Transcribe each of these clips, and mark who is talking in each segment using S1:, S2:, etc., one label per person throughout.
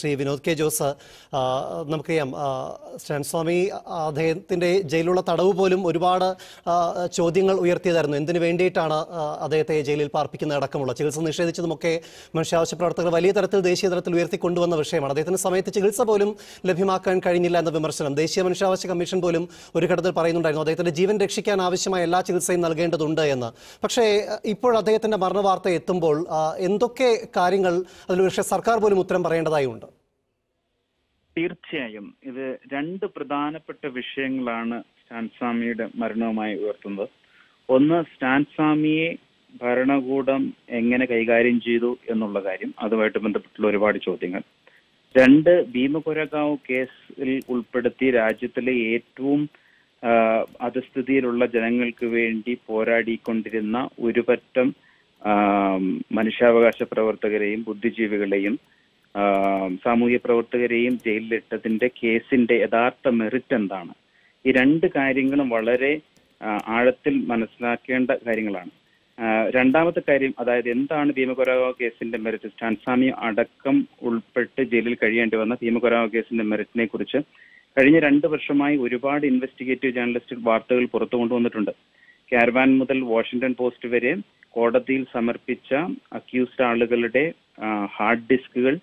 S1: Shri Vinod K Jose ആ, നമുക്കറിയാം ആ, സ്റ്റാൻ സ്വാമി ആ, അദ്ദേഹത്തിന്റെ ജയിലുള്ള തടവ് പോലും ഒരുപാട് ആ, ചോദ്യങ്ങൾ ഉയർത്തിയതായിരുന്നു എന്തിനു വേണ്ടിയിട്ടാണ് ആ, അദ്ദേഹത്തെ ജയിലിൽ പാർപ്പിക്കുന്ന അടക്കമുള്ള ചികിത്സ നിഷേധിച്ചതുമൊക്കെ മനുഷ്യാവകാശ പ്രവർത്തകർ വലിയ തരത്തിൽ ദേശീയ തലത്തിൽ ഉയർത്തിക്കൊണ്ടുവന്ന വിഷയമാണ് അദ്ദേഹത്തിന് സമയത്ത് ചികിത്സ പോലും ലഭ്യമാക്കാൻ കഴിഞ്ഞില്ല എന്ന വിമർശനം ദേശീയ മനുഷ്യാവകാശ കമ്മീഷൻ പോലും ഒരു ഘട്ടത്തിൽ പറയുന്നുണ്ടായിരുന്നു അദ്ദേഹത്തിന്റെ ജീവൻ രക്ഷിക്കാൻ ആവശ്യമായ എല്ലാ ചികിത്സയും നൽകേണ്ടതുണ്ട് എന്ന് പക്ഷേ അഹ്, ഇപ്പോൾ അദ്ദേഹത്തിന്റെ മരണവാർത്ത എത്തുമ്പോൾ ആ, എന്തൊക്കെ കാര്യങ്ങൾ അതിൽ പക്ഷേ സർക്കാർ പോലും ഉത്തരം പറയേണ്ടതായി ഉണ്ട്
S2: തീർച്ചയായും ഇത് രണ്ട് പ്രധാനപ്പെട്ട വിഷയങ്ങളാണ് സ്റ്റാൻ സ്വാമിയുടെ മരണവുമായി ഉയർത്തുന്നത് ഒന്ന് സ്റ്റാൻ സ്വാമിയെ ഭരണകൂടം എങ്ങനെ കൈകാര്യം ചെയ്തു എന്നുള്ള കാര്യം അതുമായിട്ട് ബന്ധപ്പെട്ടുള്ള ഒരുപാട് ചോദ്യങ്ങൾ രണ്ട് ഭീമകൊരഗാവ് കേസിൽ ഉൾപ്പെടുത്തി രാജ്യത്തിലെ ഏറ്റവും ആ, അധസ്ഥിതിയിലുള്ള ജനങ്ങൾക്ക് വേണ്ടി പോരാടിക്കൊണ്ടിരുന്ന ഒരുപറ്റം ആ, മനുഷ്യാവകാശ പ്രവർത്തകരെയും ബുദ്ധിജീവികളെയും ആ, സാമൂഹ്യ പ്രവർത്തകരെയും ജയിലിലിട്ടതിന്റെ കേസിന്റെ യഥാർത്ഥ മെറിറ്റ് എന്താണ് ഈ രണ്ട് കാര്യങ്ങളും വളരെ ആ, ആഴത്തിൽ മനസ്സിലാക്കേണ്ട കാര്യങ്ങളാണ് ആ, രണ്ടാമത്തെ കാര്യം അതായത് എന്താണ് ഭീമകൊരാവ കേസിന്റെ മെറിറ്റ് സ്റ്റാൻസാമി അടക്കം ഉൾപ്പെട്ട് ജയിലിൽ കഴിയേണ്ടി വന്ന ഭീമകൊരാവ കേസിന്റെ മെറിറ്റിനെ കുറിച്ച് കഴിഞ്ഞ രണ്ട് വർഷമായി ഒരുപാട് ഇൻവെസ്റ്റിഗേറ്റീവ് ജേർണലിസ്റ്റ് വാർത്തകൾ പുറത്തു കൊണ്ടുവന്നിട്ടുണ്ട് കാരവാൻ മുതൽ വാഷിംഗ്ടൺ പോസ്റ്റ് വരെ കോടതിയിൽ സമർപ്പിച്ച അക്യൂസ്ഡ് ആളുകളുടെ ഹാർഡ് ഡിസ്കുകൾ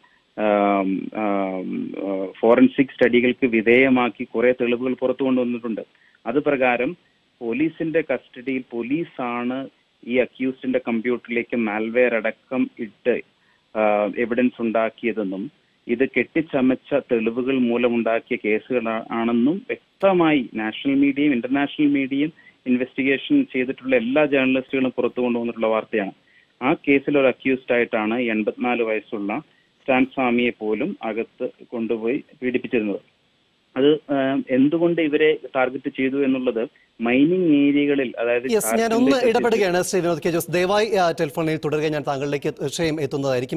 S2: ഫോറൻസിക് സ്റ്റഡികൾക്ക് വിധേയമാക്കി കുറെ തെളിവുകൾ പുറത്തു കൊണ്ടുവന്നിട്ടുണ്ട് അത് പ്രകാരം പോലീസിന്റെ കസ്റ്റഡിയിൽ പോലീസാണ് ഈ അക്യൂസ്ഡിന്റെ കമ്പ്യൂട്ടറിലേക്ക് മാൽവെയർ അടക്കം ഇട്ട് എവിഡൻസ് ഉണ്ടാക്കിയതെന്നും ഇത് കെട്ടിച്ചമച്ച തെളിവുകൾ മൂലമുണ്ടാക്കിയ കേസുകൾ ആണെന്നും വ്യക്തമായി നാഷണൽ മീഡിയയും ഇന്റർനാഷണൽ മീഡിയയും ഇൻവെസ്റ്റിഗേഷൻ ചെയ്തിട്ടുള്ള എല്ലാ ജേർണലിസ്റ്റുകളും പുറത്തു കൊണ്ടുവന്നിട്ടുള്ള വാർത്തയാണ് ആ കേസിൽ ഒരു അക്യൂസ്ഡ് ആയിട്ടാണ് എൺപത്തിനാല് വയസ്സുള്ള സ്റ്റാൻ സ്വാമിയെ പോലും അകത്ത് കൊണ്ടുപോയി പീഡിപ്പിച്ചിരുന്നത് അത് ആം, എന്തുകൊണ്ട് ഇവരെ ടാർഗറ്റ് ചെയ്തു എന്നുള്ളത് മൈനിങ് ഏരിയകളിൽ അതായത്
S1: യെസ് ഞാൻ ഒന്ന് ഇടപെടുകയാണ് ശ്രീ വിനോദ് കെ ജോസ് ദയവായി ആ, ടെലിഫോണിൽ തുടരുക ഞാൻ താങ്കളിലേക്ക് തീർച്ചയായും എത്തുന്നതായിരിക്കും